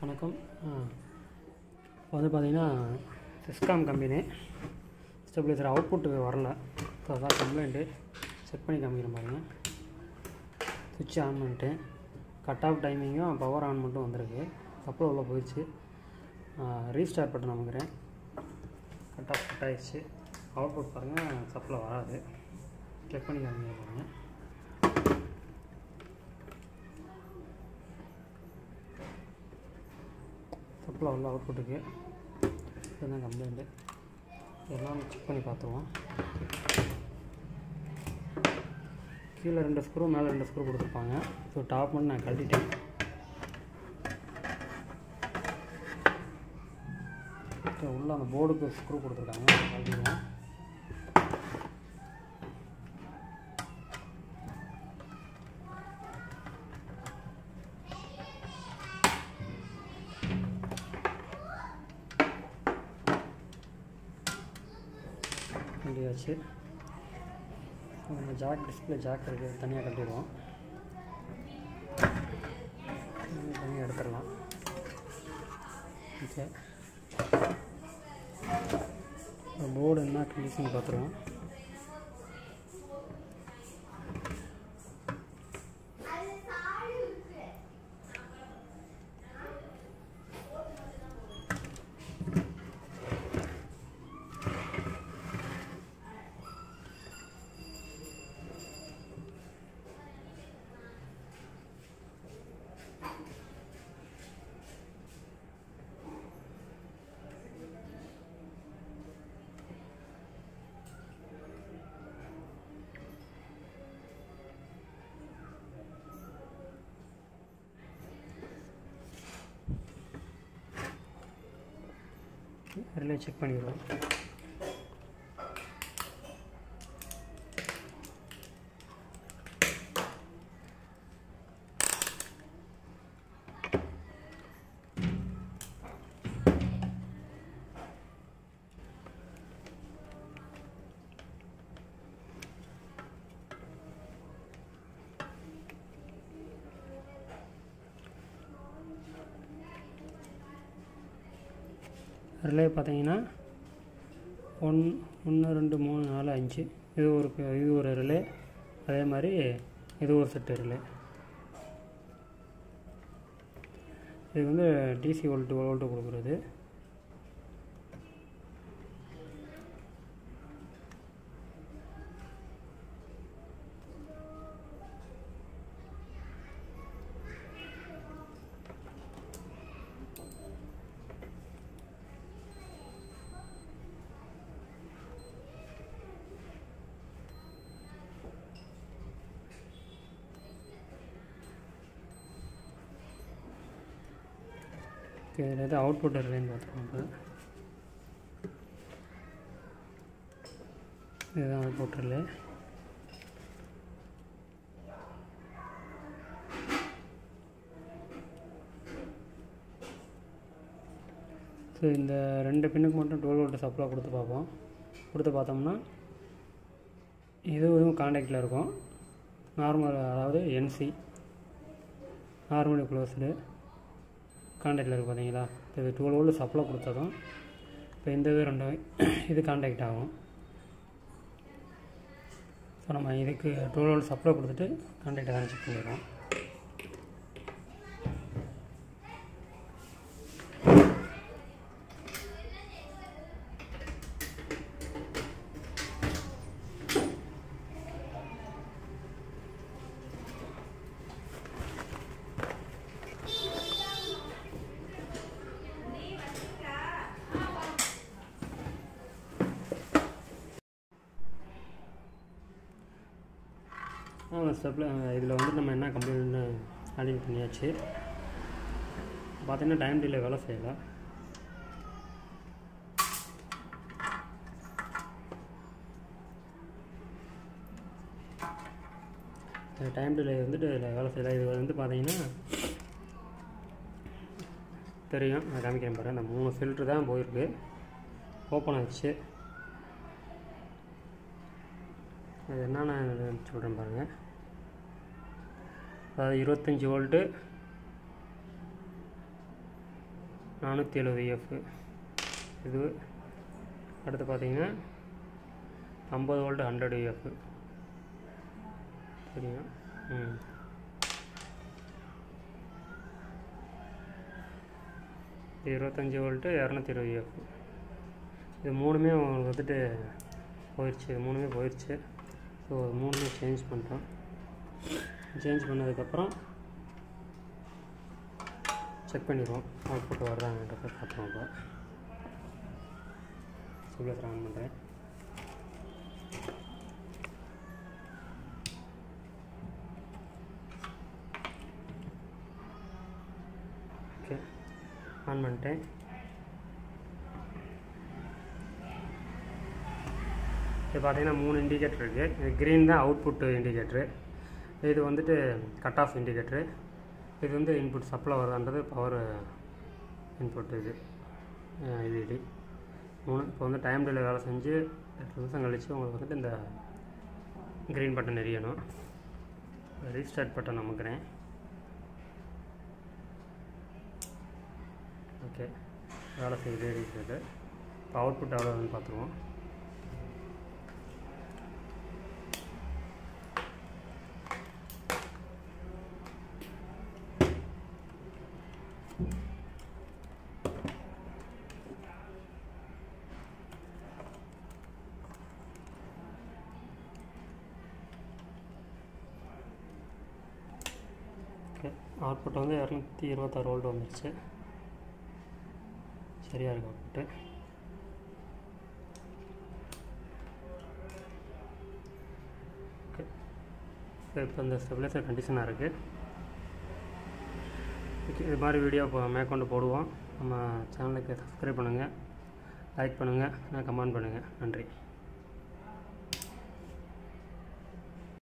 வணக்கம் இப்போ வந்து பார்த்தீங்கன்னா சிஸ்காம் கம்பெனி ஸ்டெபிலைசர் அவுட்புட் வரல ஸோ அதான் கம்ப்ளைண்ட்டு செக் பண்ணி காமிக்கிறேன் பாருங்கள் சுவிட்ச் ஆன் பண்ணிட்டு கட் ஆஃப் டைமிங்கும் பவர் ஆன் மட்டும் வந்திருக்கு சப்ளை உள்ள போயிடுச்சு ரீஸ்டார்ட் பட்டன் அமைக்கிறேன் கட் ஆஃப் கட் ஆயிடுச்சு அவுட்புட் பாருங்கள் சப்ளை வராது செக் பண்ணி காமிக்கிறேன் பாருங்கள் சப்ளை உள்ள அவுட்புட்டுக்கு இதுதான் கம்ப்ளைண்ட்டு எல்லாம் செக் பண்ணி பார்த்துருவோம் கீழே ரெண்டு ஸ்க்ரூ மேலே ரெண்டு ஸ்க்ரூ கொடுத்துருப்பாங்க ஸோ டாப் மட்டும் நான் கழட்டிட்டேன் ஸோ உள்ள அந்த போர்டுக்கு ஸ்க்ரூ கொடுத்துருக்காங்க கழட்டிடுவோம் கட்டியாச்சு நம்ம ஜாக் டிஸ்பிளே ஜாக் இருக்குது தனியாக கட்டிடுவோம் தனியாக எடுத்துடலாம் ஓகே போர்டு என்ன கண்டிஷன் பார்த்துருவோம் ரிலே செக் பண்ணிடுவோம் ரிலே பார்த்தீங்கன்னா ஒன் ஒன்று ரெண்டு மூணு நாலு அஞ்சு இது ஒரு ப- இது ஒரு ரிலே அதே மாதிரி இது ஒரு செட்டு ரிலே இது வந்து டிசி வோல்ட்டு வோல்ட்டு கொடுக்குறது ஓகே இதில் எது அவுட்புட் ரிலேன்னு பார்த்துக்கோங்க இப்போ இதுதான் அவுட்புட் ரிலே ஸோ இந்த ரெண்டு பின்னுக்கு மட்டும் டுவெல் வோல்ட் சப்ளை கொடுத்து பார்ப்போம் கொடுத்து பார்த்தோம்னா இதுவும் காண்டாக்டில் இருக்கும் நார்மல் அதாவது என்சி நார்மலி க்ளோஸ்டு காண்டாக்டில் இருக்குது பார்த்தீங்களா இப்போ இது டுவெல் வோல்ட் சப்ளை கொடுத்ததும் இப்போ இந்த இது ரெண்டும் இது காண்டாக்ட் ஆகும் ஸோ நம்ம இதுக்கு டுவெல் வோல்ட் சப்ளை கொடுத்துட்டு காண்டாக்ட் தான் செக் பண்ணிடுறோம் ஆ ஸ்டெப்பில் இதில் வந்து நம்ம என்ன கம்ப்ளைண்ட்னு ஆடிங் பண்ணியாச்சு பார்த்தீங்கன்னா டைம் டிலே வேலை செய்யலை டைம் டிலே வந்துட்டு இதில் வேலை செய்யலை இது வந்து பார்த்தீங்கன்னா தெரியும் நான் காமிக்கிறேன் பாரு அந்த மூணு ஃபில்ட்ரு தான் போயிருக்கு ஓப்பன் ஆயிடுச்சு அது என்னென்ன சொல்கிறேன் பாருங்கள் அதாவது இருபத்தஞ்சி வோல்ட்டு நானூற்றி எழுபது எஃப் இது அடுத்து பார்த்தீங்கன்னா ஐம்பது வோல்ட் ஹண்ட்ரட் எஃப் சரியா ம் இது இருபத்தஞ்சி வோல்ட்டு இரநூத்தி இருபது எஃப் இது மூணுமே உங்களுக்கு வந்துட்டு போயிடுச்சு இது மூணுமே போயிடுச்சு ஸோ அது மூணுமே சேஞ்ச் பண்ணிட்டோம் சேஞ்ச் பண்ணதுக்கப்புறம் செக் பண்ணிடுவோம் அவுட்புட் வர்றாங்கன்றத பார்த்துருவோம் இப்போ சுப்ளேசர் ஆன் பண்ணுறேன் ஓகே ஆன் பண்ணிட்டேன் இது பார்த்தீங்கன்னா மூணு இண்டிகேட்டர் இருக்குது இது க்ரீன் தான் அவுட்புட் இண்டிகேட்ரு இது வந்துட்டு கட் ஆஃப் இண்டிகேட்ரு இது வந்து இன்புட் சப்ளை வருதான்றது பவர் இன்புட் இது எல்இடி மூணு இப்போ வந்து டைம் டிலே வேலை செஞ்சு எட்டு நிமிஷம் கழித்து உங்களுக்கு வந்துட்டு இந்த க்ரீன் பட்டன் எரியணும் ரீஸ்டார்ட் பட்டன் அமுக்கிறேன் ஓகே வேலை செய்யுது ரீஸ்டார்ட்டு இப்போ அவுட்புட் எவ்வளோன்னு பார்த்துருவோம் ஓகே அவுட்புட் வந்து இரநூத்தி இருபத்தாறு வோல்ட் வந்துருச்சு சரியாக இருக்கு அவுட்புட்டு ஓகே இப்போ இந்த ஸ்டெபிலைசர் கண்டிஷனாக இருக்குது ஓகே இது மாதிரி வீடியோ இப்போ மேற்கொண்டு போடுவோம் நம்ம சேனலுக்கு சப்ஸ்கிரைப் பண்ணுங்கள் லைக் பண்ணுங்கள் நான் கமெண்ட் பண்ணுங்கள் நன்றி